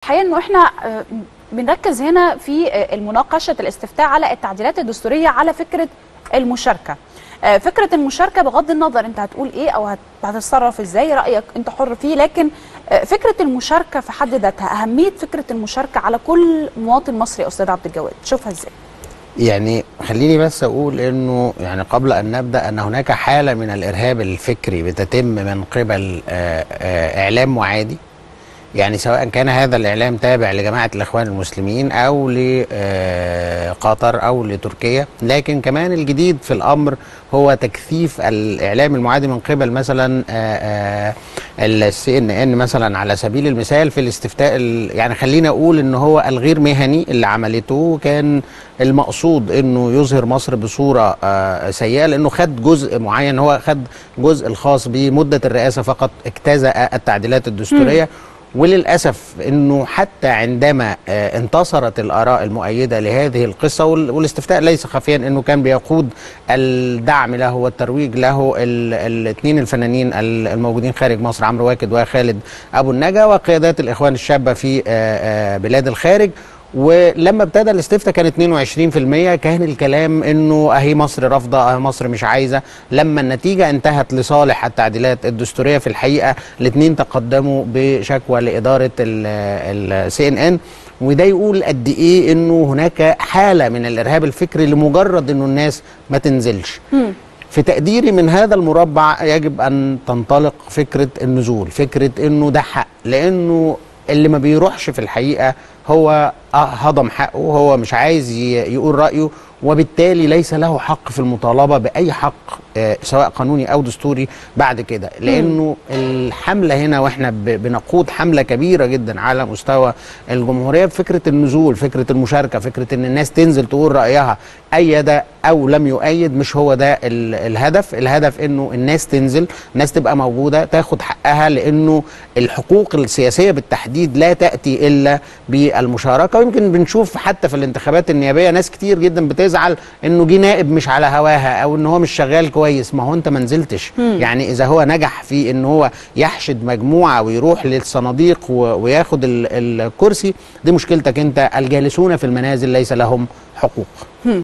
الحقيقه انه احنا آه، بنركز هنا في آه، المناقشه الاستفتاء على التعديلات الدستوريه على فكره المشاركه آه، فكره المشاركه بغض النظر انت هتقول ايه او هت- هتتصرف ازاي رايك انت حر فيه لكن آه، فكره المشاركه في حد ذاتها اهميه فكره المشاركه على كل مواطن مصري يا استاذ عبد الجواد تشوفها ازاي يعني خليني بس اقول انه يعني قبل ان نبدا ان هناك حاله من الارهاب الفكري بتتم من قبل آه، آه، اعلام معادي يعني سواء كان هذا الاعلام تابع لجماعه الاخوان المسلمين او لقطر او لتركيا لكن كمان الجديد في الامر هو تكثيف الاعلام المعادي من قبل مثلا السي ان ان مثلا على سبيل المثال في الاستفتاء ال- يعني خلينا اقول ان هو الغير مهني اللي عملته كان المقصود انه يظهر مصر بصوره آه، سيئه لانه خد جزء معين هو خد جزء الخاص بمده الرئاسه فقط اجتزأ التعديلات الدستوريه وللاسف انه حتى عندما آه، انتصرت الاراء المؤيده لهذه القصه وال- والاستفتاء ليس خفيا انه كان بيقود الدعم له والترويج له الاثنين الفنانين ال- الموجودين خارج مصر عمرو واكد وخالد ابو النجا وقيادات الاخوان الشابه في آه، آه، بلاد الخارج ولما ابتدى الاستفتاء كان 22% كان الكلام انه اهي مصر رافضه اهي مصر مش عايزه لما النتيجه انتهت لصالح التعديلات الدستوريه في الحقيقه الاثنين تقدموا بشكوى لاداره السي ان ان وده يقول قد ايه انه هناك حاله من الارهاب الفكري لمجرد انه الناس ما تنزلش في تقديري من هذا المربع يجب ان تنطلق فكره النزول فكره انه ده حق لانه اللي ما بيروحش في الحقيقه هو آه هضم حقه هو مش عايز ي- يقول رايه وبالتالي ليس له حق في المطالبه باي حق آه، سواء قانوني او دستوري بعد كده لانه الحمله هنا واحنا ب- بنقود حمله كبيره جدا على مستوى الجمهوريه بفكره النزول فكره المشاركه فكره ان الناس تنزل تقول رايها ايد او لم يؤيد مش هو ده ال- الهدف الهدف انه الناس تنزل الناس تبقى موجوده تاخد حقها لانه الحقوق السياسيه بالتحديد لا تاتي الا بالمشاركه ويمكن بنشوف حتى في الانتخابات النيابيه ناس كتير جدا بتزعل انه جه نائب مش على هواها او ان هو مش شغال كويس ما هو انت ما نزلتش يعني اذا هو نجح في ان هو يحشد مجموعه ويروح للصناديق و- وياخد ال- الكرسي دي مشكلتك انت الجالسون في المنازل ليس لهم حقوق